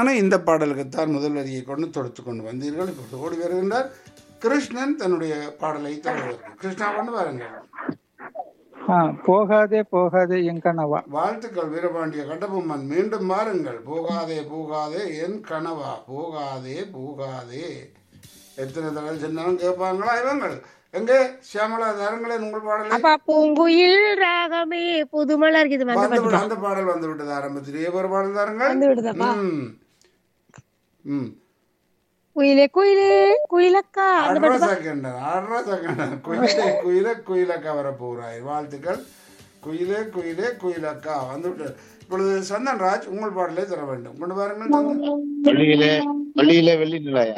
இனிமையான இந்த பாடலுக்குத்தான் முதல் வரியை கொண்டு தொடுத்து கொண்டு வந்தீர்கள் இப்பொழுது ஓடி வருகின்றார் கிருஷ்ணன் தன்னுடைய பாடலை தொடர்கிறார் கிருஷ்ணா கொண்டு வாருங்கள் ஆ, போகாதே போகாதே என் கனவா வாழ்த்துக்கள் வீரபாண்டிய கட்டபொம்மன் மீண்டும் வாருங்கள் போகாதே போகாதே என் கனவா போகாதே போகாதே எத்தனை தடவை சொன்னாலும் கேட்பாங்களா இவங்கள் எங்கே சியாமலா தாருங்களேன் உங்கள் பாடலை அப்பா பூங்குயில் ராகமே புதுமலர் இது வந்து வந்து விட- அந்த பாடல் வந்து விட்டது ஆரம்பத்திலேயே ஒரு பாடல் தாருங்கள் வந்து விடுதப்பா ம் ம் குயிலே குயிலே குயிலக்கா அந்த ஆடுறா செகண்ட் ஆடுறா செகண்ட் குயிலே குயிலே குயிலக்கா வர போகிறாய் வாழ்த்துக்கள் குயிலே குயிலே குயிலக்கா வந்து விட்டது இப்பொழுது சந்தன்ராஜ் உங்கள் பாடலை தர வேண்டும் கொண்டு பாருங்கள் சந்தன். பள்ளியிலே பள்ளியிலே வெள்ளி நிலையா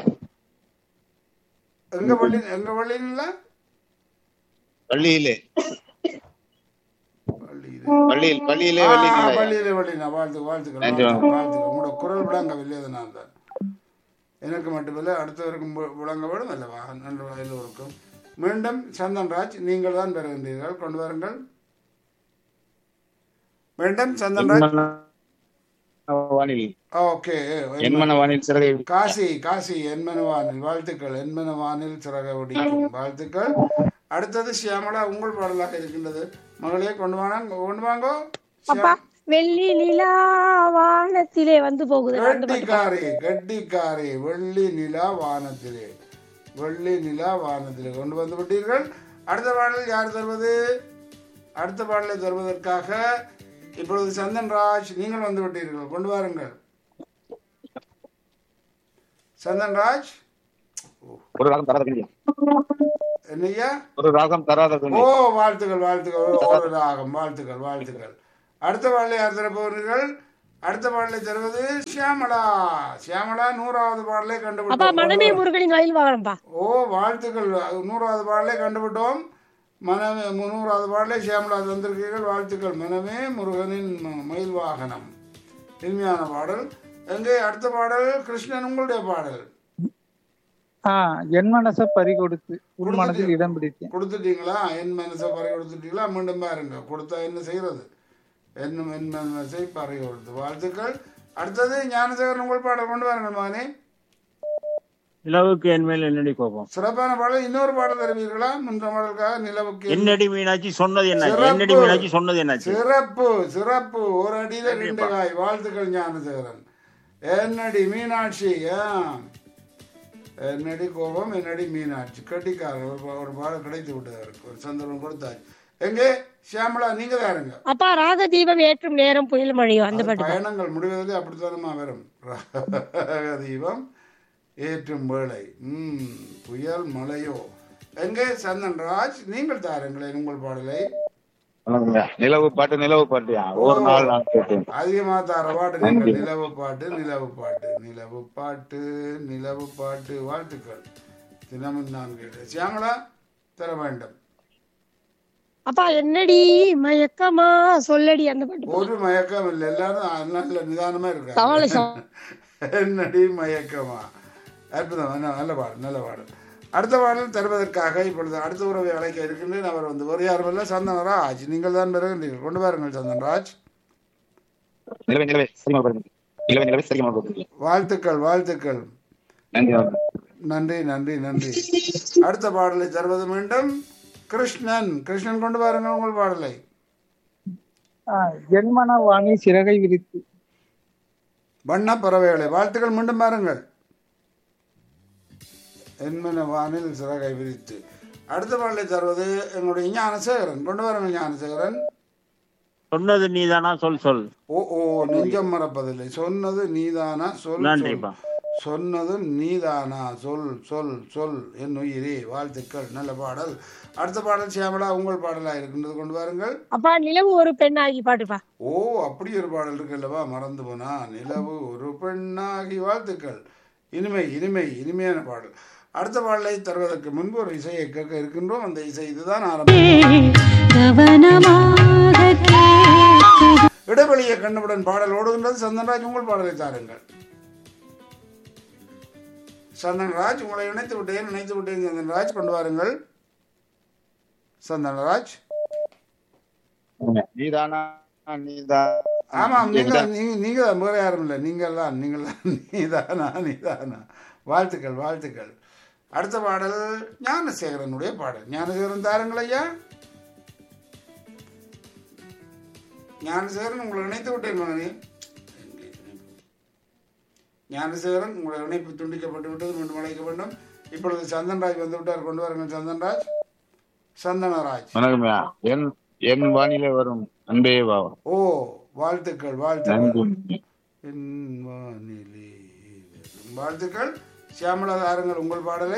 எங்க பள்ளி எங்க பள்ளிங்களா பள்ளியிலே பள்ளியில பள்ளியில் பள்ளியிலே ஆ, வெள்ளி ஆ, நிலையா பள்ளியில பள்ளினா வாழ்த்து வாழ்த்துக்கள் நன்றி, வாழ்த்துக்கள் வாழ்த்துக்கள். உங்களோட குரல் விளங்க வெளியதனால் தான் எனக்கு மட்டுமில்லை அடுத்தவருக்கும் வி- விளங்க விடும் அல்லவா நன்று எல்லோருக்கும் மீண்டும் சந்தன்ராஜ் நீங்கள் தான் பெறுகின்றீர்கள் கொண்டு வாருங்கள் மீண்டும் சந்தன்ராஜ் வானில் ஓகே என்மன வானில் சிறகை காசி காசி என்மனவானில் வாழ்த்துக்கள் என்மனவானில் சிறக ஒடிக்கும் வாழ்த்துக்கள் அடுத்தது சியாமலா உங்கள் பாடலாக இருக்கின்றது மகளே கொண்டு வாங்க கொண்டு வாங்கோ அப்பா வெள்ளி நிலா வானத்திலே வந்து போகுது அந்த பாட்டு கட்டிக்காரி கட்டிக்காரி வெள்ளி நிலா வானத்திலே வெள்ளி நிலா வானத்திலே கொண்டு வந்து விட்டீர்கள் அடுத்த பாடல் யார் தருவது அடுத்த பாடலை தருவதற்காக இப்பொழுது சந்தன்ராஜ் நீங்கள் வந்து விட்டீர்கள் கொண்டு வாருங்கள் சந்தன்ராஜ் ஒரு ராகம் தராத கண்ணியம் என்னய்யா ஒரு ராகம் தராத ஓ கண்ணியம் வாழ்த்துக்கள் வாழ்த்துக்கள் ஒரு- ஒரு ராகம் வாழ்த்துக்கள் வாழ்த்துக்கள் அடுத்த பாடலை யார் தர போகிறீர்கள் அடுத்த பாடலை தருவது சியாமலா சியாமலா நூறாவது பாடலை அப்பா கண்டுபிட்டோம் மனமே முருகனின் மயில் வாகனம்பா ஓ வாழ்த்துக்கள் நூறாவது பாடலை கண்டுபிட்டோம் மனமே நூறாவது பாடலை சியாமலா தந்திருக்கிறீர்கள் வாழ்த்துக்கள் மனமே முருகனின் ம- மயில் வாகனம் இனிமையான பாடல் எங்கே அடுத்த பாடல் கிருஷ்ணன் உங்களுடைய பாடல் ஆ என் மனச பறி கொடுத்து உன் மனதில் இடம் பிடித்தேன் கொடுத்துட்டீங்களா என் மனசை பறி கொடுத்துட்டீங்களா மீண்டும் பாருங்க கொடுத்தா என்ன செய்யறது என்ன என் மனசை பறி கொடுத்து வாழ்த்துக்கள் அடுத்தது ஞானசேகரன் உங்கள் பாடல் கொண்டு வாருங்கள் மகனே நிலவுக்கு என் மேல் என்னடி கோபம் சிறப்பான பாடல் இன்னொரு பாடல் தருவீர்களா முன்ற பாடலுக்காக நிலவுக்கு என்னடி மீனாட்சி சொன்னது என்னாச்சு சிறப்பு. என்னடி மீனாட்சி சொன்னது என்னாச்சு சிறப்பு சிறப்பு ஒரு அடியில ரெண்டு காய் வாழ்த்துக்கள் ஞானசேகரன் என்னடி மீனாட்சி ஆ. என்னடி கோபம் என்னடி மீனாட்சி கட்டிக்காரர் ஒரு பா- ஒரு பாடல் கிடைத்து விட்டது அவருக்கு ஒரு சந்தர்ப்பம் கொடுத்தாச்சு எங்கே சியாமலா நீங்க தான் இருங்க அப்பா ராக தீபம் ஏற்றும் நேரம் புயல் மழையோ அந்த பாட்டு பயணங்கள் முடிவதில் அப்படித்தானமா வரும் ராக தீபம் ஏற்றும் வேளை ம் புயல் மழையோ எங்கே சந்தன் ராஜ் நீங்கள் தாருங்களேன் உங்கள் பாடலை நிலவு பாட்டு நிலவு பாட்டியா ஒரு நாள் நான் கேட்டேன் அதிகமா தர பாட்டு நீங்கள் நிலவு பாட்டு நிலவு பாட்டு நிலவு பாட்டு நிலவு பாட்டு வாழ்த்துக்கள் தினமும் நான் கேட்டேன் சியாமலா தர வேண்டும் அப்பா என்னடி மயக்கமா சொல்லடி அந்த பாட்டு ஒரு மயக்கம் இல்லை எல்லாரும் நல்ல நிதானமா கவலை இருக்காங்க என்னடி மயக்கமா அற்புதம் நல்ல- நல்ல பாடல் நல்ல பாடல் அடுத்த பாடல் தருவதற்காக இப்பொழுது அடுத்த உறவை அழைக்க இருக்கின்றேன் அவர் வந்து ஒரு யாரும் இல்லை சந்தனராஜ் நீங்கள் தான் பெறுகின்றீர்கள் கொண்டு வாருங்கள் சந்தன்ராஜ் நிலவே நிலவே சரிமா பாருங்க நிலவே நிலவே சரிமா பாருங்க வாழ்த்துக்கள் வாழ்த்துக்கள் நன்றி வணக்கம். நன்றி நன்றி நன்றி அடுத்த பாடலை தருவது மீண்டும் கிருஷ்ணன் கிருஷ்ணன் கொண்டு வாருங்கள் உங்கள் பாடலை ஆ, என் மன வாணி சிறகை விரித்து வண்ண பறவைகளை வாழ்த்துக்கள் மீண்டும் பாருங்கள் என்மன வானில் சிறகை விரித்து அடுத்த பாடலை தருவது எங்களுடைய ஞானசேகரன் கொண்டு வாருங்கள் ஞானசேகரன் சொன்னது நீதானா சொல் சொல் ஓ ஓ நெஞ்சம் மறப்பதில்லை சொன்னது நீதானா சொல் சொல் நன்றிப்பா சொன்னது நீதானா சொல் சொல் சொல் என் உயிரே வாழ்த்துக்கள் நல்ல பாடல் அடுத்த பாடல் சியாமலா உங்கள் பாடலாக இருக்கின்றது கொண்டு வாருங்கள் அப்பா நிலவு ஒரு பெண்ணாகி பாட்டுப்பா ஓ அப்படி ஒரு பாடல் இருக்கு அல்லவா மறந்து போனா நிலவு ஒரு பெண்ணாகி வாழ்த்துக்கள் இனிமை இனிமை இனிமையான பாடல் அடுத்த பாடலை தருவதற்கு முன்பு ஒரு இசையை கேட்க இருக்கின்றோம் அந்த இசை இதுதான் ஆரம்பம் இடைவெளியை கண்டவுடன் பாடல் ஓடுகின்றது சந்தன்ராஜ் உங்கள் பாடலை தாருங்கள் சந்தன்ராஜ் உங்களை இணைத்து விட்டேன் இணைத்து விட்டேன் சந்தன்ராஜ் கொண்டு வாருங்கள் சந்தனராஜ் நீதானா நீதான் ஆமாம் நீங்க நீங்க நீங்க தான் வேற யாரும் இல்லை நீங்கள் தான் நீங்கள் தான் நீதானா நீதானா வாழ்த்துக்கள் வாழ்த்துக்கள் அடுத்த பாடல் ஞானசேகரனுடைய பாடல் ஞானசேகரன் தாருங்கள் ஐயா ஞானசேகரன் உங்களை இணைத்து விட்டேன் மகனே எங்கே இணைப்பு? ஞானசேகரன் உங்களை இணைப்பு துண்டிக்கப்பட்டு விட்டது மீண்டும் அழைக்க வேண்டும் இப்பொழுது சந்தன்ராஜ் வந்து விட்டார் கொண்டு வாருங்கள் சந்தன்ராஜ் சந்தனராஜ் வணக்கம்யா என் என் வானிலை வரும் அன்பே பாவா ஓ வாழ்த்துக்கள் வாழ்த்துக்கள் நன்றி என் வானிலே வரும் வாழ்த்துக்கள் சியாமலா தாருங்கள் உங்கள் பாடலை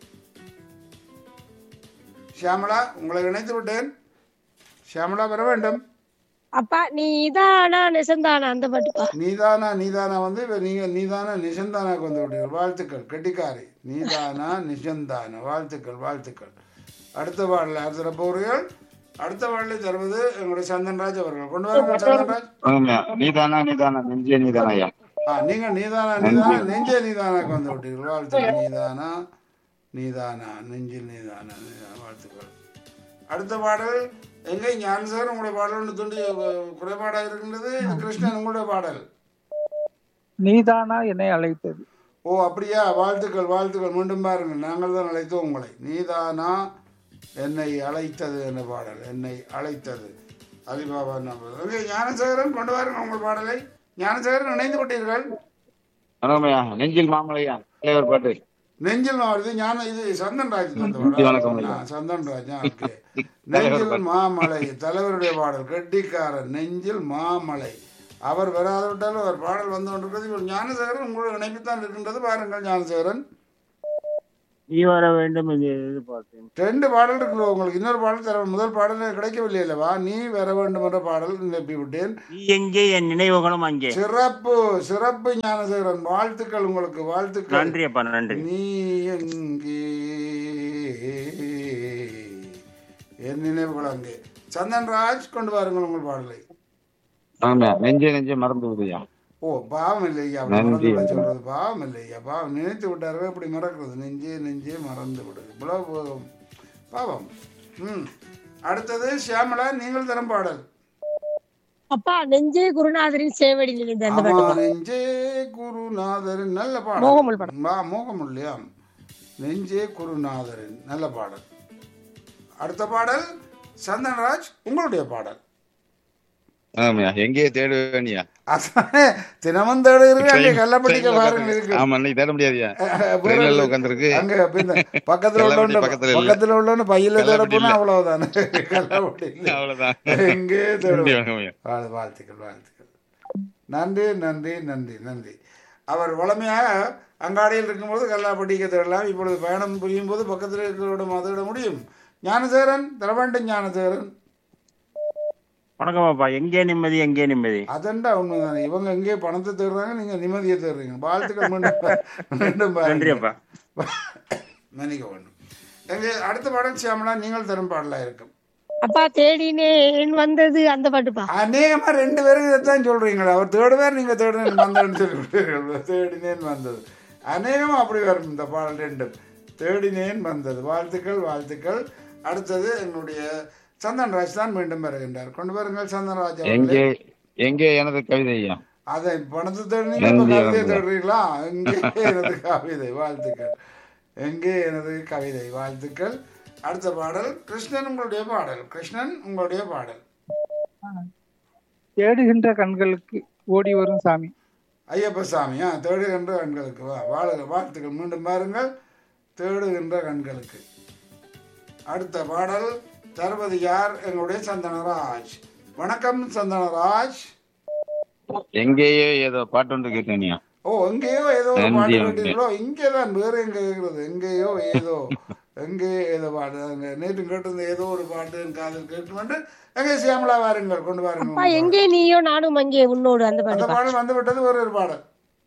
சியாமலா உங்களை இணைத்து விட்டேன் சியாமலா வர வேண்டும் அப்பா நீதானா நெசந்தானா அந்த பாட்டுப்பா நீதானா நீதானா வந்து இப்ப நீங்க நீதானா நிஷந்தானாக்கு வந்து விட்டீர்கள் வாழ்த்துக்கள் கெட்டிக்காரி நீதானா நிஷந்தானா வாழ்த்துக்கள் வாழ்த்துக்கள் அடுத்த பாடல அடுத்த போறீர்கள் அடுத்த பாடலை தருவது எங்களுடைய சந்தன்ராஜ் அவர்கள் கொண்டு வாருங்கள் சந்தன்ராஜ் வணக்கம்யா நீதானா நீதானா நெஞ்சே நீதானா ஐயா ஆ நீங்க நீதானா நீதானா நெஞ்சே நீதானாக்கு வந்து விட்டீர்கள் வாழ்த்துக்கள் நீதானா நீதானா நெஞ்சில் நீதானா நீதானா வாழ்த்துக்கள் அடுத்த பாடல் எங்கே ஞானசார் உங்களுடைய பாடல் ஒன்று துண்டி அஹ், குறைபாடாக இருக்கின்றது இது கிருஷ்ணன் உங்களுடைய பாடல் நீதானா என்னை அழைத்தது ஓ அப்படியா வாழ்த்துக்கள் வாழ்த்துக்கள் மீண்டும் பாருங்கள் நாங்கள் தான் அழைத்தோம் உங்களை நீதானா என்னை அழைத்தது என்ற பாடல் என்னை அழைத்தது அலிபாபா நம்பர் ஓகே ஞானசேகரன் கொண்டு வாருங்கள் உங்கள் பாடலை ஞானசேகரன் இணைந்து கொண்டீர்கள் வணக்கம்யா நெஞ்சில் மாமலையா தலைவர் பாட்டு நெஞ்சில் மாவட்டது ஞான இது சந்தன் ராஜ் தந்த வணக்கம், பாடல். ஐயா. ஆ, சந்தன் ராஜ் ஆ, ஓகே நெஞ்சில் மாமலை தலைவருடைய பாடல் கெட்டிக்காரன் நெஞ்சில் மாமலை அவர் வராது விட்டாலும் அவர் பாடல் வந்து கொண்டிருக்கிறது இவர் ஞானசேகரன் உங்களோட இணைப்புத்தான் இருக்கின்றது பாருங்கள் ஞானசேகரன் நீ வர வேண்டும் என்று எதிர்பார்த்தேன் ரெண்டு பாடல் இருக்குது உங்களுக்கு இன்னொரு பாடல் தர முதல் பாடல் கிடைக்கவில்லை அல்லவா நீ வர வேண்டும் என்ற பாடல் நிரப்பி விட்டேன் நீ எங்கே என் நினைவுகளும் அங்கே சிறப்பு சிறப்பு ஞானசேகரன் வாழ்த்துக்கள் உங்களுக்கு வாழ்த்துக்கள் நன்றி அப்பா நன்றி நீ எங்கே என் நினைவுகள் அங்கே சந்தன்ராஜ் கொண்டு வாருங்கள் உங்கள் பாடலை வணக்கம்யா நெஞ்சே நெஞ்சே மறந்து விடுயா ஓ பாவம் இல்லை ஐயா அப்படி நன்றி. மறந்து விட சொல்றது பாவம் இல்லை ஐயா பாவம் நினைத்து விட்டார்கள் இப்படி மறக்கிறது நெஞ்சே நெஞ்சே மறந்து விடுது இவ்வளவு பாவம் ம் அடுத்தது ஷியாமலா நீங்கள் தரும் பாடல் அப்பா நெஞ்சே குருநாதரின் சேவடி நினைந்த அந்த ஆமா பாட்டு நெஞ்சே குருநாதரின் நல்ல பாடல் மோகமுல் படம். வா மோகம் இல்லையா நெஞ்சே குருநாதரின் நல்ல பாடல் அடுத்த பாடல் சந்தன்ராஜ் உங்களுடைய பாடல் வணக்கம்யா எங்கே தேடுவேனியா அதானே தினமும் தேடுகிறீர்கள் அங்கே கள்ளப்பட்டிக்க பாருங்கள் இருக்கு ஆமா இன்னைக்கு தேட முடியாதுயா வேற ட்ரெயின்ல உட்காந்துருக்கு அங்க பின்ன பக்கத்துல கள்ளப்பட்டி உள்ளவன பக்கத்துல இல்ல. பக்கத்துல உள்ளவன பையில தேட கள்ளப்பட்டி போனா இல்ல. அவ்வளவுதானே கள்ளப்பட்டி இல்ல. அவ்வளவுதான் எங்கே நன்றி தேடுவோம் வணக்கம்யா வாழ்- வாழ்த்துக்கள் வாழ்த்துக்கள் நன்றி நன்றி நன்றி நன்றி அவர் வளமையாக அங்காடியில் இருக்கும்போது கல்லாப்பட்டிக்க தேடலாம் இப்பொழுது பயணம் புரியும் போது பக்கத்தில் இருக்கிறவரோட மதிட முடியும் ஞானசேகரன் தர வேண்டும் ஞானசேகரன் வணக்கம் அப்பா எங்கே நிம்மதி எங்கே நிம்மதி அதண்டா உண்மைதானே இவங்க எங்கே பணத்தை தேடுறாங்க நீங்க நிம்மதியை தேடுறீங்க வாழ்த்துக்கள் மீண்டும் மீண்டும் நன்றி பாருங்க. அப்பா மன்னிக்க வேண்டும் எங்க அடுத்த பாடல் சியாமலா நீங்கள் தரும் பாடலா இருக்கும் அப்பா தேடினேன் வந்தது அந்த பாட்டுப்பா அநேகமா ரெண்டு பேரும் இதைத்தான் சொல்றீங்களா அவர் தேடுவார் நீங்க தேடினேன் வந்தேன்னு சொல்லிவிட்டீர்கள் தேடினேன் வந்தது அநேகமா அப்படி வரும் இந்த பாடல் ரெண்டும் தேடினேன் வந்தது வாழ்த்துக்கள் வாழ்த்துக்கள் அடுத்தது என்னுடைய சந்தன் ராஜ் தான் மீண்டும் வருகின்றார் கொண்டு வருங்கள் சந்தன் ராஜ் அவர்களே எங்கே எங்கே எனது கவிதை ஐயா அதை பணத்தை தேடுனீங்க இப்ப நன்றி, கவிதையை நன்றி. தேடுறீங்களா எங்கே எனது கவிதை வாழ்த்துக்கள் எங்கே எனது கவிதை வாழ்த்துக்கள் அடுத்த பாடல் கிருஷ்ணன் உங்களுடைய பாடல் கிருஷ்ணன் உங்களுடைய பாடல் தேடுகின்ற கண்களுக்கு ஓடி வரும் சாமி ஐயப்ப சாமியா தேடுகின்ற கண்களுக்கு வா வாழுக வாழ்த்துக்கள் மீண்டும் பாருங்கள் தேடுகின்ற கண்களுக்கு அடுத்த பாடல் தருவது யார் எங்களுடைய சந்தனராஜ் வணக்கம் சந்தனராஜ் எங்கேயோ ஏதோ பாட்டு ஒன்று கேட்டேனியா ஓ எங்கேயோ ஏதோ ஒரு நன்றி, பாட்டு நன்றி. கேட்டீங்களோ இங்கே தான் வேறு எங்க கேட்கறது எங்கேயோ ஏதோ எங்கே ஏதோ பாட்டு அங்க நேற்று கேட்டிருந்த ஏதோ ஒரு பாட்டு என் காதில் கேட்டு எங்கே சியாமலா வாருங்கள் கொண்டு வாருங்கள் அப்பா உங்கள் பாடல். எங்கே நீயோ நானும் அங்கே உன்னோடு அந்த அந்த பாட்டுப்பா பாடல் வந்து விட்டது வேறு ஒரு பாடல்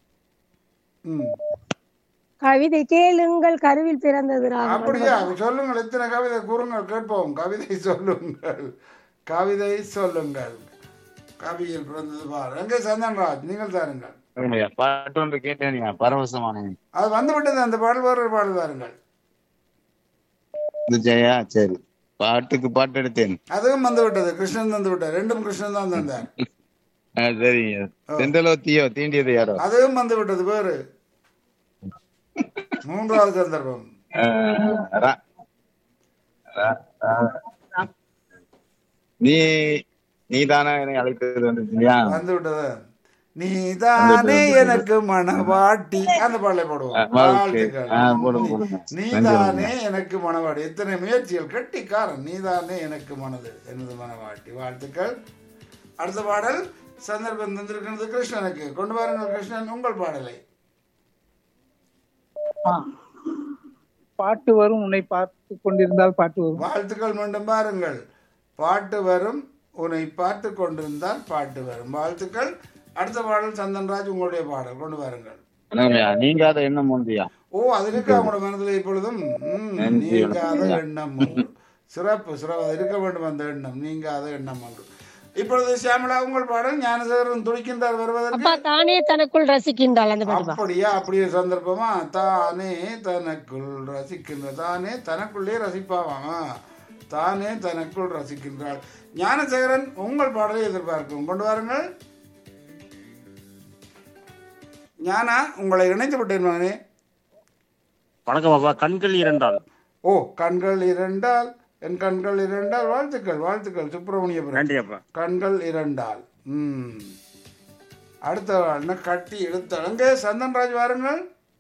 ம் கவிதை கேளுங்கள் கருவில் பிறந்தது ராகம் அப்படியா சொல்லுங்கள் எத்தனை கவிதை கூறுங்கள் கேட்போம் கவிதை சொல்லுங்கள் கவிதை சொல்லுங்கள் கவியில் பிறந்தது பார் எங்கே சந்தன்ராஜ் நீங்கள் தாருங்கள் வணக்கம்யா. பாட்டு ஒன்று கேட்டேனியா பரவசமானேன் அது வந்து விட்டது அந்த பாடல் வேறு ஒரு பாடல் தாருங்கள் இது ஜெயா சரி பாட்டுக்கு பாட்டு எடுத்தேன் அதுவும் வந்து விட்டது கிருஷ்ணன் தந்து விட்டார் ரெண்டும் கிருஷ்ணன் தான் தந்தார் ஆ, சரிங்க செந்தலோத்தியோ தீண்டியது யாரோ அதுவும் வந்து விட்டது வேறு மூன்றாவது சந்தர்ப்பம் ஆ, ரா- ரா- ரா- நீ நீ தானே என்னை அழைத்தது வந்து இல்லையா வந்து விட்டது நீதானே எனக்கு மனவாட்டி அந்த பாடலை போடுவோம் ஆ, வாழ்க்கை. வாழ்த்துக்கள். ஆ, போடுங்க, போடுங்க. நீதானே எனக்கு மனவாட்டி எத்தனை முயற்சிகள் கட்டிக்காரன் நீதானே எனக்கு மனது எனது மனவாட்டி வாழ்த்துக்கள் அடுத்த பாடல் சந்தர்ப்பம் தந்திருக்கிறது கிருஷ்ணனுக்கு கொண்டு வாருங்கள் கிருஷ்ணன் உங்கள் பாடலை ஆ. பாட்டு வரும் உன்னை பார்த்து கொண்டிருந்தால் பாட்டு வரும் வாழ்த்துக்கள் மீண்டும் பாருங்கள் பாட்டு வரும் உன்னை பார்த்து கொண்டிருந்தால் பாட்டு வரும் வாழ்த்துக்கள் அடுத்த பாடல் சந்தன்ராஜ் உங்களுடைய பாடல் கொண்டு வாருங்கள் என்னங்கய்யா, நீங்காத எண்ணம் ஒன்றியா ஓ அது இருக்கா உங்களோட மனதில் இப்பொழுதும் ம், நன்றி, நீங்காத வணக்கம். எண்ணம் ஒன்று சிறப்பு சிறப்பு அது இருக்க வேண்டும் அந்த எண்ணம் நீங்காத எண்ணம் ஒன்று இப்பொழுது சியாமலா உங்கள் பாடல் ஞானசேகரன் துடிக்கின்றார் வருவதற்கு அப்பா தானே தனக்குள் ரசிக்கின்றாள் அந்த பாட்டுப்பா அப்படியா அப்படியே சந்தர்ப்பமா தானே தனக்குள் ரசிக்கின்ற தானே தனக்குள்ளே ரசிப்பாவாமா தானே தனக்குள் ரசிக்கின்றாள் ஞானசேகரன் உங்கள் பாடலை எதிர்பார்க்கும் கொண்டு வாருங்கள் ஞானா உங்களை இணைத்து விட்டேன் மகனே வணக்கம் அப்பா கண்கள் இரண்டால் ஓ கண்கள் இரண்டால் என் கண்கள் இரண்டால் வாழ்த்துக்கள் வாழ்த்துக்கள் சுப்பிரமணியபுரம் நன்றி அப்பா கண்கள் இரண்டால் ம் அடுத்த என்ன கட்டி இழுத்த அங்கே சந்தன்ராஜ் வாருங்கள்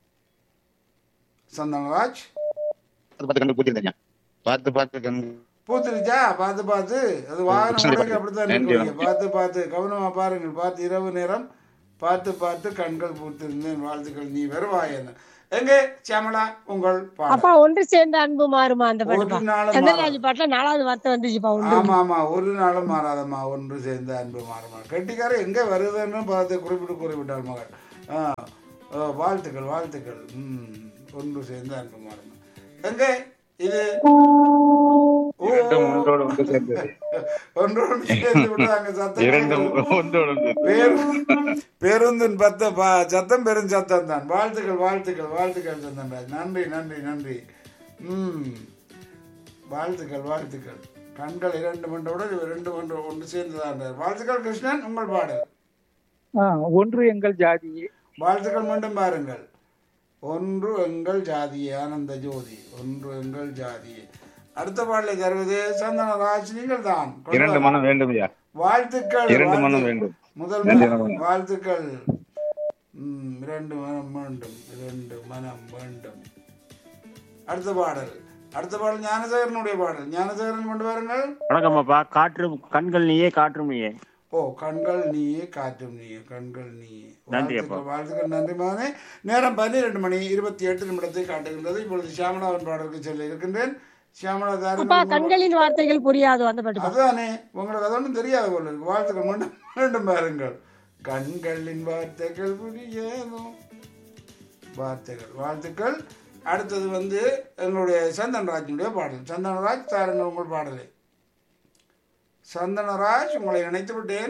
சந்தன்ராஜ் பார்த்து பார்த்து கண்டு பூத்திருந்தேன் பார்த்து பார்த்து கண்டு பூத்திருச்சா பார்த்து பார்த்து அது வாகனம் உடைக்க அப்படித்தான் இருக்கீங்க பார்த்து பார்த்து கவனமா பாருங்கள் பார்த்து இரவு நேரம் பார்த்து பார்த்து கண்கள் பூத்திருந்தேன் வாழ்த்துக்கள் நீ வருவாய் என்ன எங்கே சியாமலா உங்கள் பாடல் அப்பா ஒன்று சேர்ந்த அன்பு மாறுமா அந்த பாட்டுப்பா ஒரு நாளும் சந்திரராஜ் பாட்டுல நாலாவது வார்த்தை வந்துச்சுப்பா ஒன்று ஆமா ஆமா ஒரு நாளும் மாறாதம்மா ஒன்று சேர்ந்த அன்பு மாறுமா கெட்டிக்காரர் எங்க வருதுன்னு பார்த்து குறிப்பிட்டு குறிப்பிட்டாள் மகள் ஆ, ஆ, வாழ்த்துக்கள் வாழ்த்துக்கள் ம் ஒன்று சேர்ந்த அன்பு மாறுமா எங்க இது ஓ, இரண்டும் ஒன்றோடு ஒன்று சேர்ந்தது ஒன்றோடு சேர்ந்து விட்டாங்க சத்தம் இரண்டும் கேட்குது. ஒன்றோடு ஒன்று சேர்ந்தது. பேரு- பேருந்தின் பத்த பா- சத்தம் பெரும் சத்தம் தான் வாழ்த்துக்கள் வாழ்த்துக்கள் வாழ்த்துக்கள் சந்தன்ராஜ் நன்றி நன்றி நன்றி ம் வாழ்த்துக்கள் வாழ்த்துக்கள் கண்கள் இரண்டு மன்றோட ரெண்டு மன்ற ஒன்று சேர்ந்துதான் வாழ்த்துக்கள் கிருஷ்ணன் உங்கள் பாடல் ஆ, ஒன்று எங்கள் ஜாதியே வாழ்த்துக்கள் மீண்டும் பாருங்கள் ஒன்று எங்கள் ஜாதியே ஆனந்த ஜோதி ஒன்று எங்கள் ஜாதியே அடுத்த பாடலை தருவது சந்தனராஜ் நீங்கள் தான் கொண்டு இரண்டு வாருங்கள். மனம் வேண்டும் ஐயா வாழ்த்துக்கள் இரண்டு மனம் வாழ்த்து- வேண்டும். முதல் நன்றி, மனம். வணக்கம். வாழ்த்துக்கள் ம், இரண்டு மனம் வேண்டும் இரண்டு மனம் வேண்டும் அடுத்த பாடல் அடுத்த பாடல் ஞானசேகரனுடைய பாடல் ஞானசேகரன் கொண்டு வாருங்கள் வணக்கம் அப்பா காற்று கண்கள் நீயே காற்றும் நீயே ஓ கண்கள் நீயே காற்றும் நீயே கண்கள் நீயே நன்றி வாழ்த்துக்கள், வாழ்த்துக்கள் நன்றி மகனே நேரம் பன்னிரெண்டு மணி இருபத்தி எட்டு நிமிடத்தை காட்டுகின்றது இப்பொழுது சியாமலாவின் பாடலுக்கு செல்ல இருக்கின்றேன் சியாமலா அப்பா தாருங்கள் கண்களின் வார்த்தைகள் புரியாதோ அந்த பாட்டுப்பா அதுதானே உங்களுக்கு அது ஒன்றும் தெரியாது போல இருக்கு வாழ்த்துக்கள் மீண்டும் மீண்டும் பாருங்கள் கண்களின் வார்த்தைகள் புரியாதோ வார்த்தைகள் வாழ்த்துக்கள் அடுத்தது வந்து எங்களுடைய சந்தனராஜனுடைய பாடல் சந்தனராஜ் தாருங்கள் உங்கள் பாடலை சந்தனராஜ் உங்களை இணைத்து விட்டேன்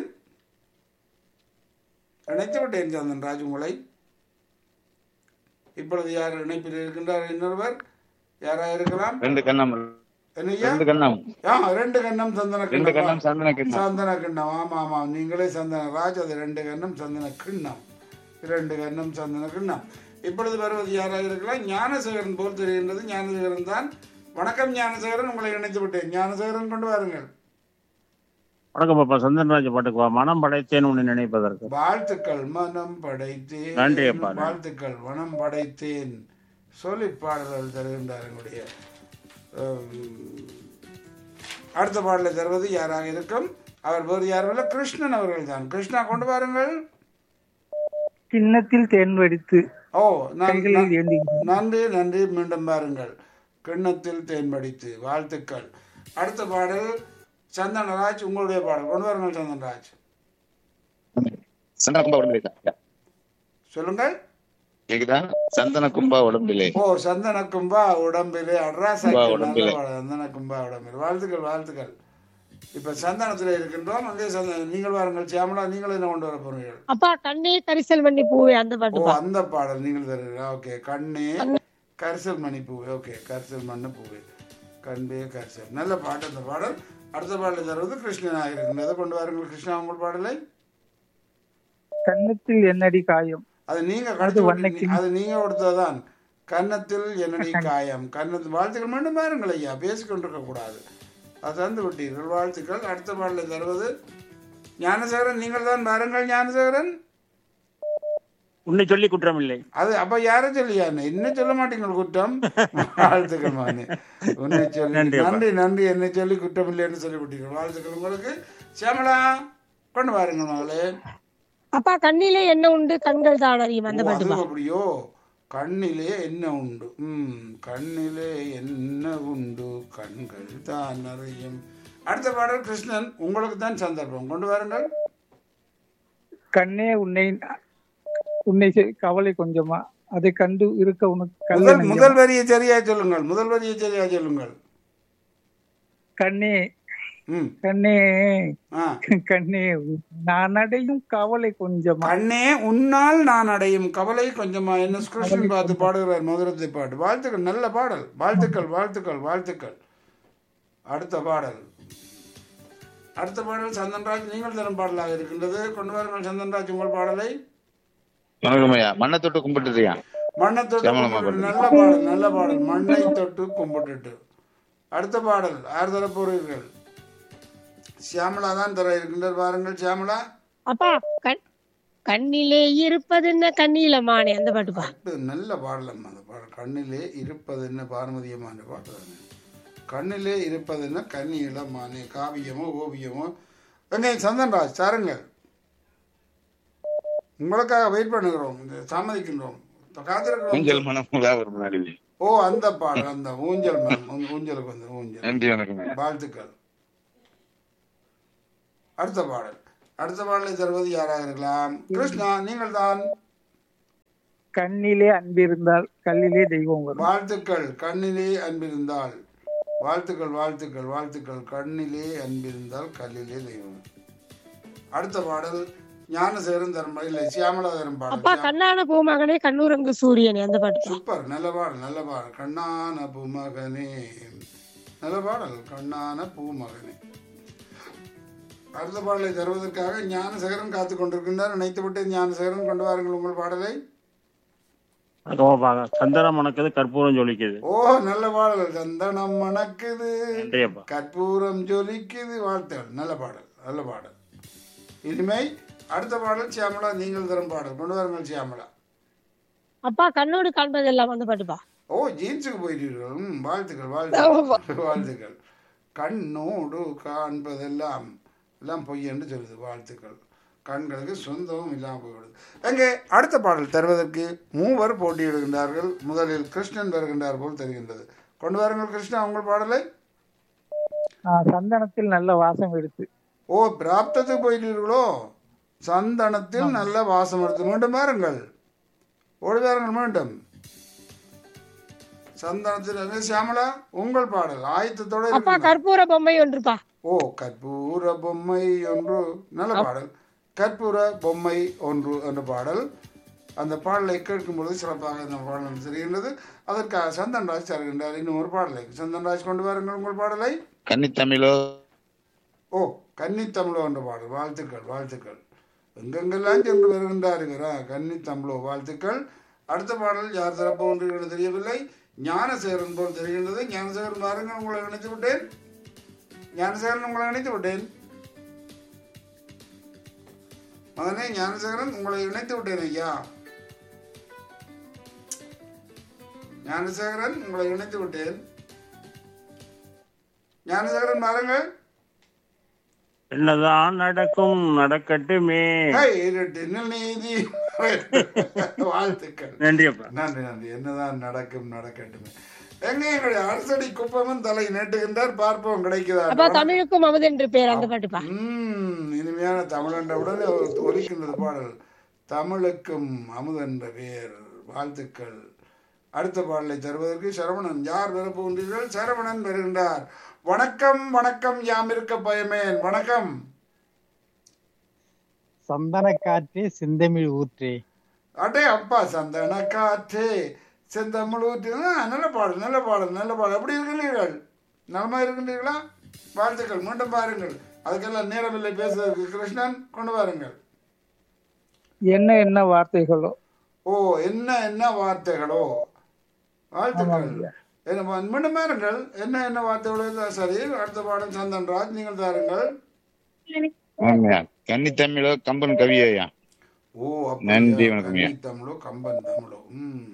இணைத்து விட்டேன் சந்தனராஜ் உங்களை இப்பொழுது யார் இணைப்பில் இருக்கின்றார் இன்னொருவர் யாரா இருக்கலாம் ரெண்டு கண்ணம் என்னையா ரெண்டு கண்ணம் ஆ ரெண்டு கண்ணம் சந்தன ரெண்டு கிண்ணம் கண்ணம் சந்தன கிண்ணம் சந்தன கிண்ணம் ஆமா ஆமா நீங்களே சந்தன ராஜ் அது ரெண்டு கண்ணம் சந்தன கிண்ணம் இரண்டு கண்ணம் சந்தன கிண்ணம் இப்பொழுது வருவது யாராக இருக்கலாம் ஞானசேகரன் போல் தெரிகின்றது ஞானசேகரன் தான் வணக்கம் ஞானசேகரன் உங்களை இணைத்து விட்டேன் ஞானசேகரன் கொண்டு வாருங்கள் வணக்கம் அப்பா சந்திரராஜ் பாட்டுக்கு வா மனம் படைத்தேன் உன்னை நினைப்பதற்கு வாழ்த்துக்கள் மனம் படைத்தேன் நன்றி அப்பா, நன்றி. வாழ்த்துக்கள் மனம் படைத்தேன் சொல்லி பாடல்கள் தருகின்றார் எங்களுடைய அஹ், அடுத்த பாடலை தருவது யாராக இருக்கும் அவர் வேறு யாரும் இல்லை கிருஷ்ணன் அவர்கள் தான் கிருஷ்ணா கொண்டு வாருங்கள் கிண்ணத்தில் தேன் வடித்து ஓ நான் கைகளில் ஏந்தி நன்றி நன்றி மீண்டும் பாருங்கள் கிண்ணத்தில் தேன்படித்து வாழ்த்துக்கள் அடுத்த பாடல் சந்தனராஜ் உங்களுடைய பாடல் கொண்டு வாருங்கள் சந்தனராஜ் சந்தன கும்பா உடம்பிலே ஐயா. சொல்லுங்கள் கேக்குதா சந்தன கும்பா உடம்பிலே ஓ சந்தன கும்பா உடம்பிலே அட்ராஸ் கும்பா உடம்பிலே. சந்தன கும்பா உடம்பிலே வாழ்த்துக்கள் வாழ்த்துக்கள் இப்ப சந்தனத்தில் இருக்கின்றோம் அங்கே சந்தன நீங்கள் வாருங்கள் சியாமலா நீங்கள் என்ன கொண்டு வர போறீர்கள் அப்பா கண்ணே கரிசல் பண்ணி பூவே அந்த ஓ பாட்டுப்பா அந்த பாடல் நீங்கள் தருகிறீர்களா ஓகே கண்ணே கரிசல் மணி பூவே ஓகே கரிசல் மண்ணு பூவே கண்பே கரிசல் நல்ல பாட்டு அந்த பாடல் அடுத்த பாடலை தருவது கிருஷ்ணனாக இருக்கின்றது கொண்டு வாருங்கள் கிருஷ்ணா உங்கள் பாடலை கன்னத்தில் என்னடி காயம் அது நீங்க கடிச்சு வண்ணக்கிளி. விட்டீங்க. அது நீங்க கொடுத்ததுதான் கன்னத்தில் என்னடி காயம் கன்னத்தில் வாழ்த்துக்கள் மீண்டும் பாருங்கள் ஐயா பேசிக்கொண்டிருக்க கூடாது அது தந்து விட்டீர்கள் வாழ்த்துக்கள் அடுத்த பாடலை தருவது ஞானசேகரன் நீங்கள் தான் பாருங்கள் ஞானசேகரன் உன்னை சொல்லி குற்றம் இல்லை அது அப்ப யாரும் சொல்லியா என்ன சொல்ல மாட்டீங்க குற்றம் வாழ்த்துக்கள் மானே உன்னை சொல்லி நன்றி அப்பா. நன்றி நன்றி என்னை சொல்லி குற்றம் இல்லைன்னு சொல்லி விட்டீர்கள் வாழ்த்துக்கள் உங்களுக்கு சியாமலா கொண்டு பாருங்க மகளே அப்பா கண்ணிலே என்ன உண்டு கண்கள் தான் அறியும் அந்த ஓ, பாட்டுப்பா அது அப்படியோ கண்ணிலே என்ன உண்டு ம் கண்ணிலே என்ன உண்டு கண்கள் தான் அறியும் அடுத்த பாடல் கிருஷ்ணன் உங்களுக்கு தான் சந்தர்ப்பம் கொண்டு வாருங்கள் கண்ணே உன்னை உன்னை செ- கவலை கொஞ்சமா அதை கண்டு இருக்க உனக்கு கல்ல முதல் நெஞ்சமா. முதல் வரியை சரியா சொல்லுங்கள் முதல் வரியை சரியா சொல்லுங்கள் கண்ணே ம் கண்ணே ஆ கண்ணே நான் அடையும் கவலை கொஞ்சமா கண்ணே உன்னால் நான் அடையும் கவலை கொஞ்சமா என்ன கிருஷ்ணன் பார்த்து பாடுகிறார் மதுரத்தை பாட்டு வாழ்த்துக்கள் நல்ல பாடல் வாழ்த்துக்கள் வாழ்த்துக்கள் வாழ்த்துக்கள் அடுத்த பாடல் அடுத்த பாடல் சந்தன்ராஜ் நீங்கள் தரும் பாடலாக இருக்கின்றது கொண்டு வாருங்கள் சந்தன்ராஜ் உங்கள் பாடலை வணக்கம் ஐயா மண்ணை தொட்டு கும்பிட்டுறியா மண்ணை தொட்டு சியாமளமா கும்பிட்டு நல்ல பாடல் நல்ல பாடல் மண்ணை தொட்டு கும்பிட்டுட்டு அடுத்த பாடல் யார் தர போறீர்கள் சியாமலா தான் தர இருக்கின்றார் பாருங்கள் சியாமலா அப்பா கண் கண்ணிலே இருப்பது என்ன கண்ணில மானே அந்த பாட்டுப்பா இது நல்ல பாடலம் அந்த பாடல் கண்ணிலே இருப்பது என்ன பார்மதியமான பாட்டு தானே கண்ணிலே இருப்பது என்ன கண்ணி இளமானே காவியமோ ஓவியமோ எங்க சந்தன்ராஜ் சாருங்கள் உங்களுக்காக வெயிட் பண்ணுகிறோம் இந்த தாமதிக்கின்றோம் காத்திருக்கிறோம் ஊஞ்சல் மனம் ஒரு முன்னாடி ஓ அந்த பாடல் அந்த ஊஞ்சல் மனம், ஊ- ஊஞ்சலுக்கு வந்து ஊஞ்சல் நன்றி வணக்கம் ஐயா வாழ்த்துக்கள் அடுத்த பாடல் அடுத்த பாடலை தருவது யாராக இருக்கலாம் கிருஷ்ணா நீங்கள் தான் கண்ணிலே அன்பிருந்தால் கல்லிலே தெய்வம் வரும் வாழ்த்துக்கள் கண்ணிலே அன்பிருந்தால் வாழ்த்துக்கள் வாழ்த்துக்கள் வாழ்த்துக்கள் கண்ணிலே அன்பிருந்தால் கல்லிலே தெய்வம் அடுத்த பாடல் ஞானசேகரன் தரும் இல்லை சியாமலா தரும் அப்பா பாடல் கண்ணான பூமகனே கண்ணூரங்கு சூரியனே அந்த பாட்டுப்பா சூப்பர் நல்ல பாடல் நல்ல பாடல் கண்ணான பூமகனே நல்ல பாடல் கண்ணான பூமகனே அடுத்த பாடலை தருவதற்காக ஞானசேகரன் காத்து கொண்டிருக்கின்றார் நினைத்து விட்டு ஞானசேகரன் கொண்டு வாருங்கள் உங்கள் பாடலை வணக்கம்ப்பா சந்தனம் மணக்குது கற்பூரம் ஜொலிக்குது ஓ நல்ல பாடல் சந்தனம் மணக்குது நன்றி அப்பா கற்பூரம் ஜொலிக்குது வாழ்த்துகள் நல்ல பாடல் நல்ல பாடல் இனிமை அடுத்த பாடல் சியாமலா நீங்கள் தரும் பாடல் கொண்டு வாருங்கள் சியாமலா அப்பா கண்ணோடு காண்பதெல்லாம் அந்த பாட்டுப்பா ஓ ஜீன்ஸுக்கு போயிட்டீர்கள் ம், வாழ்த்துக்கள் வாழ்த்துக்கள் வாழ்த்துக்கள் கண்ணோடு காண்பதெல்லாம் எல்லாம் பொய் என்று சொல்லுது வாழ்த்துக்கள் கண்களுக்கு சொந்தமும் இல்லாமல் போய்விடுது எங்கே அடுத்த பாடல் தருவதற்கு மூவர் போட்டியிடுகின்றார்கள் முதலில் கிருஷ்ணன் வருகின்றார் போல் தெரிகின்றது கொண்டு வாருங்கள் கிருஷ்ணா உங்கள் பாடலை ஆ, சந்தனத்தில் நல்ல வாசம் எடுத்து ஓ பிராப்தத்துக்கு போயிட்டீர்களோ சந்தனத்தில் நல்ல வாசம் எடுத்து மீண்டும் பாருங்கள் ஓடி வாருங்கள் மீண்டும் சந்தனத்தில் என்ன சியாமலா உங்கள் பாடல் ஆயத்தத்தோட அப்பா இருக்குங்க. கற்பூர பொம்மை ஒன்றுப்பா ஓ கற்பூர பொம்மை ஒன்று நல்ல பாடல் கற்பூர பொம்மை ஒன்று என்ற பாடல் அந்த பாடலை கேட்கும் பொழுது சிறப்பாக இந்த பாடல் தெரிகின்றது அதற்காக சந்தன்ராஜ் தருகின்றார் இன்னும் ஒரு பாடலை சந்தன்ராஜ் கொண்டு வாருங்கள் உங்கள் பாடலை கன்னித்தமிழோ ஓ கன்னித்தமிழோ என்ற பாடல் வாழ்த்துக்கள் வாழ்த்துக்கள் எங்கெங்கெல்லாம் சென்று வருகின்றாருங்கிறா கன்னித்தமிழோ வாழ்த்துக்கள் அடுத்த பாடல் யார் தரப்போ என்று தெரியவில்லை ஞானசேகரன் போல் தெரிகின்றது ஞானசேகரன் பாருங்கள் உங்களை நினைத்து விட்டேன் ஞானசேகரன் உங்களை நினைத்து விட்டேன் மகனே ஞானசேகரன் உங்களை இணைத்து விட்டேன் ஐயா ஞானசேகரன் உங்களை இணைத்து விட்டேன் ஞானசேகரன் பாருங்கள் என்னதான் நடக்கும் நடக்கட்டுமே ஹை, இருட்டினில் நீதி வாழ்த்துக்கள் நன்றி அப்பா நன்றி நன்றி என்னதான் நடக்கும் நடக்கட்டுமே எங்க எங்களுடைய அரசடி குப்பமும் தலை நீட்டுகின்றார் பார்ப்போம் அப்பா கிடைக்குதா தமிழுக்கும் அமுது என்று பேர் அந்த பாட்டுப்பா உம் இனிமையான தமிழன்ற உடனே ஒலிக்கின்றது பாடல் தமிழுக்கும் அமுதென்ற பெயர் வாழ்த்துக்கள் அடுத்த பாடலை தருவதற்கு சரவணன் யார் வரப்போகின்றீர்கள் சரவணன் வருகின்றார் வணக்கம் வணக்கம் யாம் இருக்க பயமேன் வணக்கம் சந்தன காற்றே செந்தமிழ் ஊற்றே அடே அப்பா சந்தன காற்றே செந்தமிழ் ஊற்றி ஆ, நல்ல பாடல் நல்ல பாடல் நல்ல பாடல் எப்படி இருக்கின்றீர்கள் நலமா இருக்கின்றீர்களா வாழ்த்துக்கள் மீண்டும் பாருங்கள் அதுக்கெல்லாம் நேரமில்லை பேசுவதற்கு கிருஷ்ணன் கொண்டு வாருங்கள் என்ன என்ன வார்த்தைகளோ ஓ என்ன என்ன வார்த்தைகளோ வாழ்த்துக்கள் என்ன பா- மீண்டும் பாருங்கள் என்ன என்ன வார்த்தைகளோ இருந்தா சரி அடுத்த பாடம் சந்தன்ராஜ் நீங்கள் தாருங்கள் ஆமாய்யா கன்னி தமிழோ கம்பன் கவியோயா ஓ நன்றி, வணக்கம் ஐயா. கன்னி தமிழோ கம்பன் தமிழோ ம்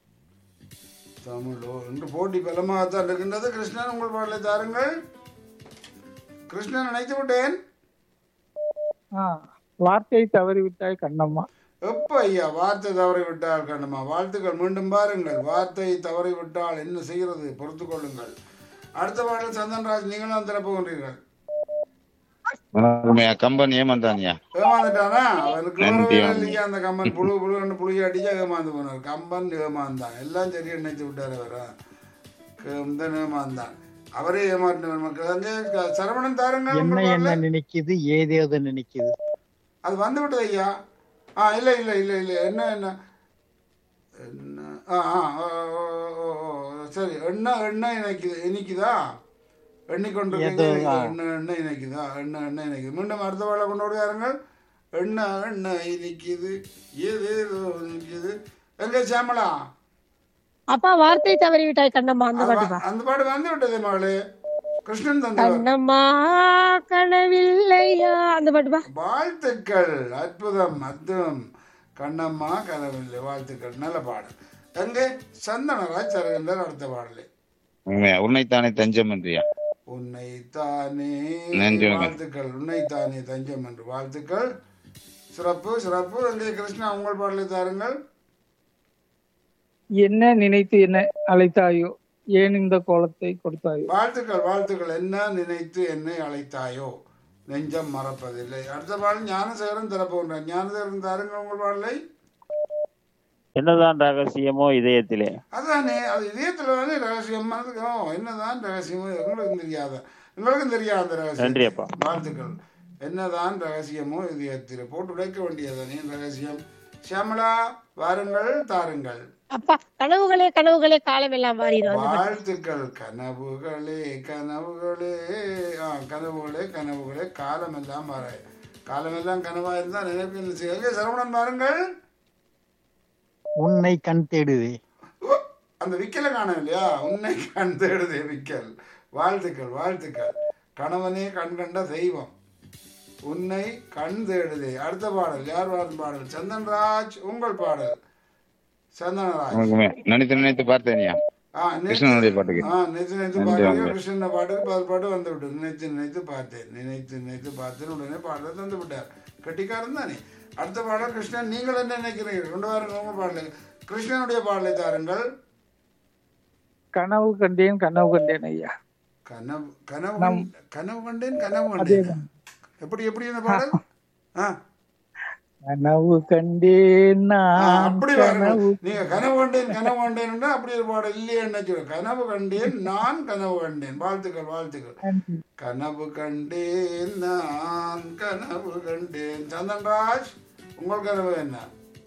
தமிழோ என்று போட்டி பலமாகத்தான் இருக்கின்றது கிருஷ்ணன் உங்கள் பாடலை தாருங்கள் கிருஷ்ணன் நினைத்து விட்டேன் ஆ வார்த்தை தவறிவிட்டாய் கண்ணம்மா எப்ப ஐயா வார்த்தை தவறி விட்டால் கண்ணுமா வாழ்த்துக்கள் மீண்டும் பாருங்கள் வார்த்தை தவறி விட்டால் என்ன செய்கிறது பொறுத்து கொள்ளுங்கள் அடுத்த பாடல் சந்தன்ராஜ் நீங்களும் திறப்புகின்றீர்கள் வணக்கம்யா கம்பன் ஏமாந்தான்யா ஏமாந்துட்டானா அவனுக்கு நன்றி, வரவே ஆமாம். இல்லையா அந்த கம்பன் புழு புழு புளி அடிச்சா ஏமாந்து போனார் கம்பன் ஏமாந்தான் எல்லாம் சரியா நினைச்சு விட்டாரு அவரா கம்பன் ஏமாந்தான் அவரே ஏமாற்றினவர் மக்கள் அங்கே க- சரவணன் தாருங்கள் என்ன உங்கள் என்ன பாடலை. நினைக்குது ஏதேதோ நினைக்குது அது வந்து விட்டது ஐயா ஆ இல்லை இல்லை இல்லை இல்லை என்ன என்ன என்ன ஆ ஆ ஓ, ஓ, ஓ, ஓ, சரி எண்ணெய் எண்ணெய் இணைக்குது இனிக்குதா எண்ணிக்கொண்டு ஏதோ, ஆ. எண்ணெய் எண்ணெய் இணைக்குதா எண்ணெய் எண்ணெய் இணைக்குது மீண்டும் அடுத்த வேலை கொண்டு வருவாருங்கள் எண்ணெய் எண்ணெய் இனிக்குது ஏது ஏதோ இனிக்குது எங்க சாமலா அப்பா வார்த்தை தவறிவிட்டாய் கண்ணம்மா அந்த பாட்டு பா அந்த பாடு வந்து விட்டது மகளே கிருஷ்ணன் தந்தவர் கண்ணம்மா கனவில்லையா அந்த பாட்டு பா வாழ்த்துக்கள் அற்புதம் அற்புதம் கண்ணம்மா கனவில்லை வாழ்த்துக்கள் நல்ல பாடல் எங்கே சந்தனராஜ் தருகின்றார் அடுத்த பாடலை உண்மையா உன்னைத்தானே தஞ்சம் என்றியா உன்னைத்தானே நன்றி வணக்கம். வாழ்த்துக்கள் உன்னைத்தானே தஞ்சம் என்று வாழ்த்துக்கள் சிறப்பு சிறப்பு எங்கே கிருஷ்ணா உங்கள் பாடலை தாருங்கள் என்ன நினைத்து என்ன அழைத்தாயோ ஏன் இந்த கோலத்தை கொடுத்தாயோ வாழ்த்துக்கள் வாழ்த்துக்கள் என்ன நினைத்து என்னை அழைத்தாயோ நெஞ்சம் மறப்பதில்லை அடுத்த பாடல் ஞானசேகரன் திறப்புகின்றார் ஞானசேகரன் தாருங்கள் உங்கள் பாடலை என்னதான் ரகசியமோ இதயத்திலே அதானே அது இதயத்துல தானே ரகசியம் அது, ஓ என்னதான் ரகசியம் எங்களுக்கும் தெரியாத எங்களுக்கும் தெரியாத அந்த நன்றி ரகசியம் அப்பா வாழ்த்துக்கள் என்னதான் ரகசியமோ இதயத்தில் போட்டு உடைக்க வேண்டியதானே ரகசியம் ஷியாமலா வாருங்கள் தாருங்கள் அப்பா கனவுகளே கனவுகளே காலம் எல்லாம் மாறிடும் அந்த பாட்டு வாழ்த்துக்கள் கனவுகளே கனவுகளே ஆ கனவுகளே கனவுகளே காலமெல்லாம் வர காலமெல்லாம் கனவா இருந்தா நினைப்பில் எங்கே சரவணன் பாருங்கள் உன்னை கண் தேடுதே ஓ, அந்த விக்கலை காணோம் இல்லையா உன்னை கண் தேடுதே விக்கல் வாழ்த்துக்கள் வாழ்த்துக்கள் கணவனே கண் கண்ட தெய்வம் உன்னை கண் தேடுதே அடுத்த பாடல் யார் பாடும் பாடல் சந்தன்ராஜ் உங்கள் பாடல் சந்தனராஜ் உனக்குமே நினைத்து நினைத்து பார்த்தேன்யா ஆ, நேத்து- கிருஷ்ணனுடைய பாட்டுக்கு. ஆ, நேத்து நேத்து நன்றி, பாட்டு வாங்க. கிருஷ்ணன் பாட்டுக்கு பதில் பாட்டு வந்து விட்டு நினைத்து நினைத்து பார்த்தேன் நினைத்து நினைத்து பார்த்தேன் உடனே பாடலை தந்து விட்டார் கட்டிக்காரன் தானே அடுத்த பாடல் கிருஷ்ணன் நீங்கள் என்ன நினைக்கிறீர்கள் கொண்டு வாருங்க உங்க பாடலை கிருஷ்ணனுடைய பாடலை தாருங்கள் கனவு கண்டேன் கனவு கண்டேன் ஐயா கனவு கனவு நம்- கண்ட- கனவு கண்டேன் கனவு கண்டேன் அதேதான். எப்படி எப்படி இந்த பாடல் ஆ கனவு கண்டேன் ஆ, நான் அப்படி கனவு வரணும் நீங்க கனவு கண்டேன் கனவு கண்டேன் அப்படி ஒரு பாடல் இல்லையே என்ன சொல்ல கனவு கண்டேன் நான் கனவு கண்டேன் வாழ்த்துக்கள் வாழ்த்துக்கள் கண்டேன். கனவு கண்டேன் நான் கனவு கண்டேன் சந்தன்ராஜ் உங்கள் கனவு என்ன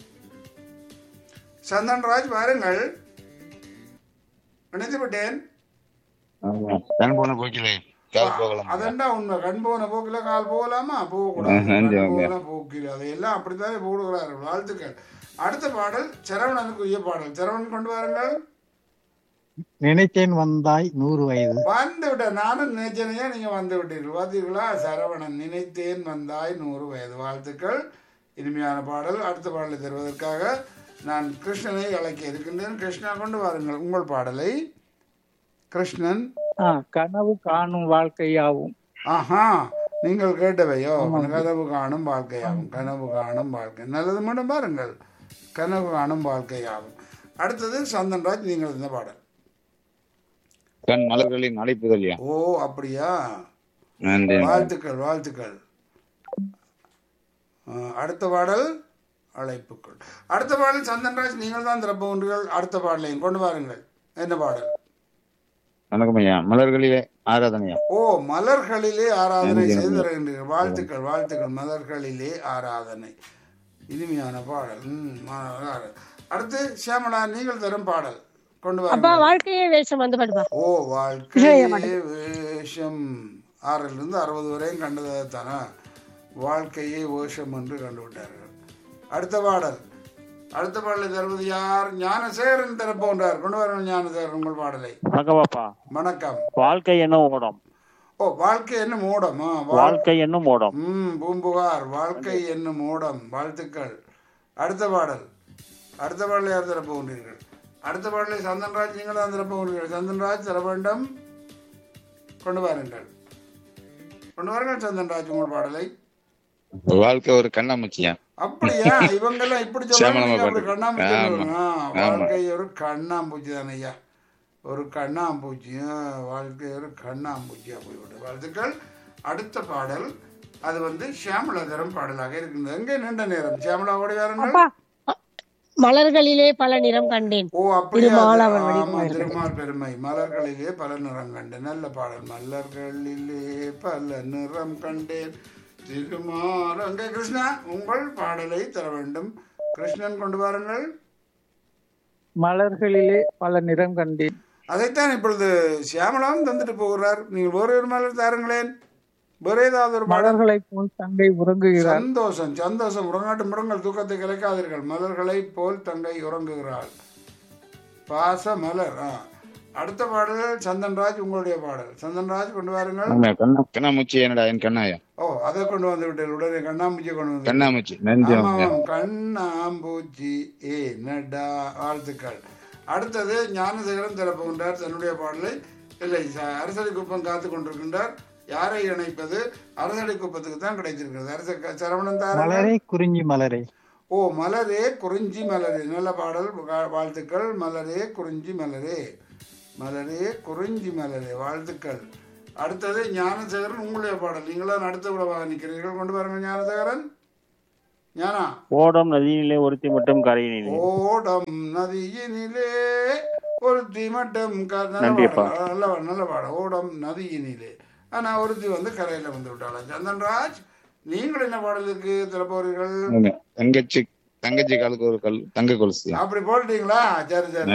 சந்தன்ராஜ் வாருங்கள் நினைத்து விட்டேன் ஆமா. கண் போன போக்கிலே கால் போகலாம் அதெண்டா உண்மை கண் போன போக்கில கால் போகலாமா ஆ, போகக்கூடாது நன்றி, கண் வாங்க. போன போக்கில் அதையெல்லாம் அப்படித்தானே போடுகிறார்கள் வாழ்த்துக்கள் அடுத்த பாடல் சரவணனுக்குரிய பாடல் சரவணன் கொண்டு வாருங்கள் நினைத்தேன் வந்தாய் நூறு வயது வந்து விட்ட நானும் நினைச்சனையா நீங்க வந்து விட்டீர்கள் பார்த்தீர்களா சரவணன் நினைத்தேன் வந்தாய் நூறு வயது வாழ்த்துக்கள் இனிமையான பாடல் அடுத்த பாடலை தருவதற்காக நான் கிருஷ்ணனை அழைக்க இருக்கின்றேன் கிருஷ்ணா கொண்டு வாருங்கள் உங்கள் பாடலை கிருஷ்ணன் ஆ, கனவு காணும் வாழ்க்கையாவும் ஆஹா நீங்கள் கேட்டவையோ கனவு காணும் வாழ்க்கையாகும் கனவு காணும் வாழ்க்கை நல்லது மட்டும் பாருங்கள் கனவு காணும் வாழ்க்கையாகும் அடுத்தது சந்தன்ராஜ் நீங்கள் இந்த பாடல் கண் மலர்களின் அழைப்புதல்யா ஓ அப்படியா நன்றி வாழ்த்துக்கள் வாழ்த்துக்கள் அஹ், அடுத்த பாடல் அழைப்புக்கள் அடுத்த பாடல் சந்தன்ராஜ் நீங்கள் தான் திறப்புகின்றீர்கள் அடுத்த பாடலையும் கொண்டு வாருங்கள் என்ன பாடல் வணக்கம் ஐயா மலர்களிலே ஆராதனையா ஓ மலர்களிலே ஆராதனை நன்றி, செய்து நன்றி. தருகின்றீர்கள் வாழ்த்துக்கள் வாழ்த்துக்கள் மலர்களிலே ஆராதனை இனிமையான பாடல் ம், மா- அடுத்து சியாமலா நீங்கள் தரும் பாடல் கொண்டு அப்பா வாருங்கள் வாழ்க்கையே வேஷம் அந்த பாட்டு பா ஓ வாழ்க்கையே வேஷம் ஆறிலிருந்து அறுபது வரையும் கண்டதான வாழ்க்கையே வேஷம் என்று கண்டுவிட்டார்கள் அடுத்த பாடல் அடுத்த பாடலை தருவது யார் ஞானசேகரன் தரப்போன்றார் கொண்டு வரணும் ஞானசேகரன் உங்கள் பாடலை வணக்கம் பாப்பா வணக்கம் வாழ்க்கை என்னும் ஓடம் ஓ வாழ்க்கை என்ன மூடம் ஆ, வாழ்- வாழ்க்கை என்னும் ஓடம் ம் பூம்புகார் வாழ்க்கை என்னும் மூடம் வாழ்த்துக்கள் அடுத்த பாடல் அடுத்த பாடலை யார் தரப்ப போகிறீர்கள் அடுத்த பாடலை சந்தன்ராஜ் நீங்கள் தான் தரப்ப போகிறீர்கள் சந்தன்ராஜ் தர வேண்டும் கொண்டு வாருங்கள் கொண்டு வாருங்கள் சந்தன்ராஜ் உங்கள் பாடலை வாழ்க்கை ஒரு கண்ணாமூச்சியா அப்படியா இவங்கெல்லாம் இப்படி சியாமளமா சொல்லுவாங்க அப்படி பாட்டு. கண்ணாம்பூச்சி ஆமா. சொல்லுவாங்க. ஆ, ஆமா. வாழ்க்கை ஒரு கண்ணாம்பூச்சி தானே ஐயா ஒரு கண்ணாம்பூச்சி ஆ, வாழ்க்கை ஒரு கண்ணாம்பூச்சியா போய்விட்டு வாழ்த்துக்கள் அடுத்த பாடல் அது வந்து சியாமலதரம் பாடலாக இருக்கின்றது எங்கே நீண்ட நேரம் சியாமலா ஓடி வாருங்கள் அப்பா மலர்களிலே பல நிறம் கண்டேன் ஓ அப்படியா திருமாலாவன் ஆமா வடிவமாக திருமால் பெருமை மலர்களிலே பல நிறம் கண்டேன் நல்ல பாடல் மலர்களிலே பல நிறம் கண்டேன் திருமால் அங்கே கிருஷ்ணா உங்கள் பாடலை தர வேண்டும் கிருஷ்ணன் கொண்டு வாருங்கள் மலர்களிலே பல நிறம் கண்டேன் அதைத்தான் இப்பொழுது சியாமலாவும் தந்துட்டு போகிறார் நீங்கள் வேறு ஒரு மலர் தாருங்களேன் வேறு ஏதாவது ஒரு பாடல் மலர்களைப் போல் தங்கை உறங்குகிறார் சந்தோஷம் சந்தோஷம் உறங்காட்டு முடங்கள் தூக்கத்தை கிளைக்காதீர்கள் மலர்களைப் போல் தங்கை உறங்குகிறாள் பாச மலர் ஆ. அடுத்த பாடல் சந்தன்ராஜ் உங்களுடைய பாடல் சந்தன்ராஜ் கொண்டு வாருங்கள் ஆமா, கண்ணா கண்ணாமூச்சி என்னடா என் கண்ணாயா ஓ அதை கொண்டு வந்து விட்டேன் உடனே கண்ணாம்பூச்சி கொண்டு வந்து கண்ணாமூச்சி நன்றி ஆமாம் கண்ணாம்பூச்சி ஏ நடா வாழ்த்துக்கள் அடுத்தது ஞானசேகரன் திறப்புகின்றார் தன்னுடைய பாடலை இல்லை ச- அரசடி குப்பம் காத்து கொண்டிருக்கின்றார் யாரை இணைப்பது அரசடி குப்பத்துக்கு தான் கிடைத்திருக்கிறது அரச க- சரவணன் தாரா மலரே குறிஞ்சி மலரே ஓ மலரே குறிஞ்சி மலரே நல்ல பாடல் வா- வாழ்த்துக்கள் மலரே குறிஞ்சி மலரே மலரே குறிஞ்சி மலரே வாழ்த்துக்கள் அடுத்தது ஞானசேகரன் உங்களுடைய பாடல் நீங்களும் அடுத்த விடவாக நிற்கிறீர்கள் கொண்டு பாருங்க ஞானசேகரன் ஞானா ஓடம் நதியிலே ஒருத்தி மட்டும் கரையினிலே ஓடம் நதியினிலே ஒருத்தி மட்டும் க- நல்ல நன்றிப்பா. பாடல் நல்ல பாடல், நல்ல பாடம் ஓடம் நதியினிலே ஆனா ஒருத்தி வந்து கரையில வந்து விட்டாளாம் சந்தன்ராஜ் நீங்கள் என்ன பாடலுக்கு திறப்பவர்கள் தங்கச்சி தங்கச்சி காலுக்கு ஒரு கல் தங்க கொலுசு அப்படி போட்டீங்களா சரி சரி